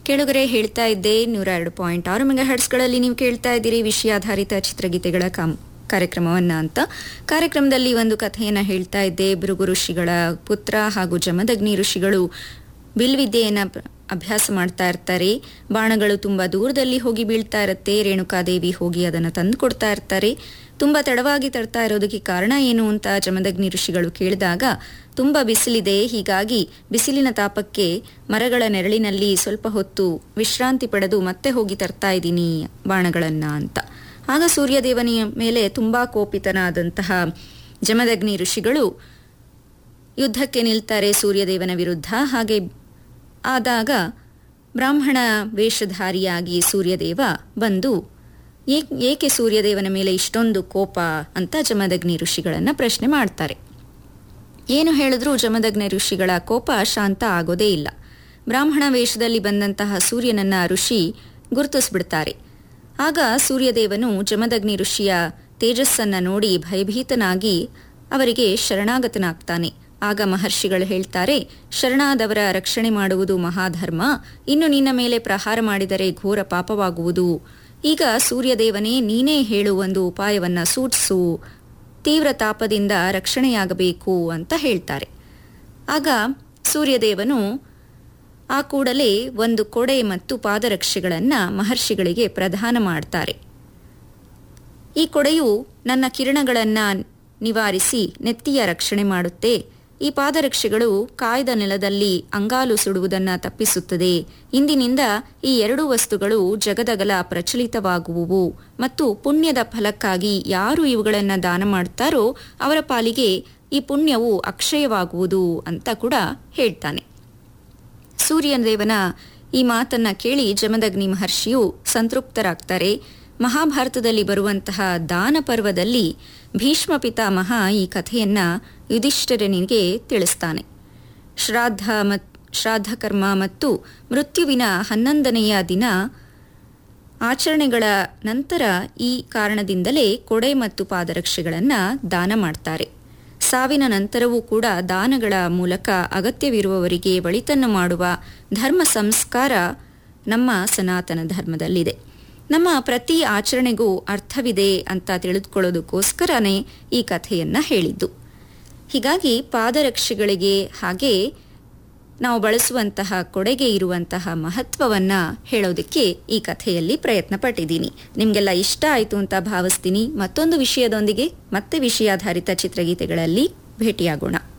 ಕೆಳಗರೆ ಹೇಳ್ತಾ ಇದ್ದೆ ನೂರ ಎರಡು ಪಾಯಿಂಟ್ ಆರು ಮೆಗಾ ಹರ್ಟ್ಸ್ಗಳಲ್ಲಿ ನೀವು ಕೇಳ್ತಾ ಇದ್ದೀರಿ ವಿಷಯಾಧಾರಿತ ಚಿತ್ರಗೀತೆಗಳ ಕಾಮ್ ಕಾರ್ಯಕ್ರಮವನ್ನ ಅಂತ ಕಾರ್ಯಕ್ರಮದಲ್ಲಿ ಒಂದು ಕಥೆಯನ್ನ ಹೇಳ್ತಾ ಇದ್ದೆ ಭೃಗು ಋಷಿಗಳ ಪುತ್ರ ಹಾಗೂ ಜಮದಗ್ನಿ ಋಷಿಗಳು ಬಿಲ್ವಿದ್ಯೆಯನ್ನ ಪ್ರ- ಅಭ್ಯಾಸ ಮಾಡ್ತಾ ಇರ್ತಾರೆ ಬಾಣಗಳು ತುಂಬಾ ದೂರದಲ್ಲಿ ಹೋಗಿ ಬೀಳ್ತಾ ಇರುತ್ತೆ ರೇಣುಕಾದೇವಿ ಹೋಗಿ ಅದನ್ನ ತಂದು ಕೊಡ್ತಾ ಇರ್ತಾರೆ ತುಂಬಾ ತಡವಾಗಿ ತರ್ತಾ ಇರೋದಕ್ಕೆ ಕಾರಣ ಏನು ಅಂತ ಜಮದಗ್ನಿ ಋಷಿಗಳು ಕೇಳಿದಾಗ ತುಂಬಾ ಬಿಸಿಲಿದೆ ಹೀಗಾಗಿ ಬಿಸಿಲಿನ ತಾಪಕ್ಕೆ ಮರಗಳ ನೆರಳಿನಲ್ಲಿ ಸ್ವಲ್ಪ ಹೊತ್ತು ವಿಶ್ರಾಂತಿ ಪಡೆದು ಮತ್ತೆ ಹೋಗಿ ತರ್ತಾ ಇದ್ದೀನಿ ಬಾಣಗಳನ್ನ ಅಂತ ಆಗ ಸೂರ್ಯದೇವನಿಯ ಮೇಲೆ ತುಂಬಾ ಕೋಪಿತನಾದಂತಹ ಜಮದಗ್ನಿ ಋಷಿಗಳು ಯುದ್ಧಕ್ಕೆ ನಿಲ್ತಾರೆ ಸೂರ್ಯದೇವನ ವಿರುದ್ಧ ಹಾಗೆ ಆದಾಗ ಬ್ರಾಹ್ಮಣ ವೇಷಧಾರಿಯಾಗಿ ಸೂರ್ಯದೇವ ಬಂದು ಏಕ್- ಏಕೆ ಸೂರ್ಯದೇವನ ಮೇಲೆ ಇಷ್ಟೊಂದು ಕೋಪ ಅಂತ ಜಮದಗ್ನಿ ಋಷಿಗಳನ್ನ ಪ್ರಶ್ನೆ ಮಾಡ್ತಾರೆ ಏನು ಹೇಳಿದ್ರೂ ಜಮದಗ್ನಿ ಋಷಿಗಳ ಕೋಪ ಶಾಂತ ಆಗೋದೇ ಇಲ್ಲ ಬ್ರಾಹ್ಮಣ ವೇಷದಲ್ಲಿ ಬಂದಂತಹ ಸೂರ್ಯನನ್ನ ಋಷಿ ಗುರುತಿಸ್ಬಿಡ್ತಾರೆ ಆಗ ಸೂರ್ಯದೇವನು ಜಮದಗ್ನಿ ಋಷಿಯ ತೇಜಸ್ಸನ್ನ ನೋಡಿ ಭಯಭೀತನಾಗಿ ಅವರಿಗೆ ಶರಣಾಗತನಾಗ್ತಾನೆ ಆಗ ಮಹರ್ಷಿಗಳು ಹೇಳ್ತಾರೆ ಶರಣಾದವರ ರಕ್ಷಣೆ ಮಾಡುವುದು ಮಹಾಧರ್ಮ ಇನ್ನು ನಿನ್ನ ಮೇಲೆ ಪ್ರಹಾರ ಮಾಡಿದರೆ ಘೋರ ಪಾಪವಾಗುವುದು ಈಗ ಸೂರ್ಯದೇವನೇ ನೀನೇ ಹೇಳು ಒಂದು ಉಪಾಯವನ್ನ ಸೂಚಿಸು ತೀವ್ರ ತಾಪದಿಂದ ರಕ್ಷಣೆಯಾಗಬೇಕು ಅಂತ ಹೇಳ್ತಾರೆ ಆಗ ಸೂರ್ಯದೇವನು ಆ ಕೂಡಲೇ ಒಂದು ಕೊಡೆ ಮತ್ತು ಪಾದರಕ್ಷೆಗಳನ್ನ ಮಹರ್ಷಿಗಳಿಗೆ ಪ್ರದಾನ ಮಾಡ್ತಾರೆ ಈ ಕೊಡೆಯು ನನ್ನ ಕಿರಣಗಳನ್ನ ನಿವಾರಿಸಿ ನೆತ್ತಿಯ ರಕ್ಷಣೆ ಮಾಡುತ್ತೆ ಈ ಪಾದರಕ್ಷೆಗಳು ಕಾಯ್ದ ನೆಲದಲ್ಲಿ ಅಂಗಾಲು ಸುಡುವುದನ್ನ ತಪ್ಪಿಸುತ್ತದೆ ಇಂದಿನಿಂದ ಈ ಎರಡೂ ವಸ್ತುಗಳು ಜಗದಗಲ ಪ್ರಚಲಿತವಾಗುವುವು ಮತ್ತು ಪುಣ್ಯದ ಫಲಕ್ಕಾಗಿ ಯಾರು ಇವುಗಳನ್ನು ದಾನ ಮಾಡ್ತಾರೋ ಅವರ ಪಾಲಿಗೆ ಈ ಪುಣ್ಯವು ಅಕ್ಷಯವಾಗುವುದು ಅಂತ ಕೂಡ ಹೇಳ್ತಾನೆ ಸೂರ್ಯದೇವನ ಈ ಮಾತನ್ನ ಕೇಳಿ ಜಮದಗ್ನಿ ಮಹರ್ಷಿಯು ಸಂತೃಪ್ತರಾಗ್ತಾರೆ ಮಹಾಭಾರತದಲ್ಲಿ ಬರುವಂತಹ ದಾನ ಪರ್ವದಲ್ಲಿ ಭೀಷ್ಮ ಪಿತಾಮಹ ಈ ಕಥೆಯನ್ನ ಯುಧಿಷ್ಠಿರನಿಗೆ ತಿಳಿಸ್ತಾನೆ ಶ್ರಾದ್ದ ಮತ್ ಶ್ರಾದ್ದ ಕರ್ಮ ಮತ್ತು ಮೃತ್ಯುವಿನ ಹನ್ನೊಂದನೆಯ ದಿನ ಆಚರಣೆಗಳ ನಂತರ ಈ ಕಾರಣದಿಂದಲೇ ಕೊಡೆ ಮತ್ತು ಪಾದರಕ್ಷೆಗಳನ್ನು ದಾನ ಮಾಡ್ತಾರೆ ಸಾವಿನ ನಂತರವೂ ಕೂಡ ದಾನಗಳ ಮೂಲಕ ಅಗತ್ಯವಿರುವವರಿಗೆ ಒಳಿತನ್ನು ಮಾಡುವ ಧರ್ಮ ಸಂಸ್ಕಾರ ನಮ್ಮ ಸನಾತನ ಧರ್ಮದಲ್ಲಿದೆ ನಮ್ಮ ಪ್ರತಿ ಆಚರಣೆಗೂ ಅರ್ಥವಿದೆ ಅಂತ ತಿಳಿದುಕೊಳ್ಳೋದಕ್ಕೋಸ್ಕರನೇ ಈ ಕಥೆಯನ್ನ ಹೇಳಿದ್ದು ಹೀಗಾಗಿ ಪಾದರಕ್ಷೆಗಳಿಗೆ ಹಾಗೆ ನಾವು ಬಳಸುವಂತಹ ಕೊಡೆಗೆ ಇರುವಂತಹ ಮಹತ್ವವನ್ನ ಹೇಳೋದಕ್ಕೆ ಈ ಕಥೆಯಲ್ಲಿ ಪ್ರಯತ್ನ ಪಟ್ಟಿದ್ದೀನಿ ನಿಮಗೆಲ್ಲ ಇಷ್ಟ ಆಯಿತು ಅಂತ ಭಾವಿಸ್ತೀನಿ ಮತ್ತೊಂದು ವಿಷಯದೊಂದಿಗೆ ಮತ್ತೆ ವಿಷಯಾಧಾರಿತ ಚಿತ್ರಗೀತೆಗಳಲ್ಲಿ ಭೇಟಿಯಾಗೋಣ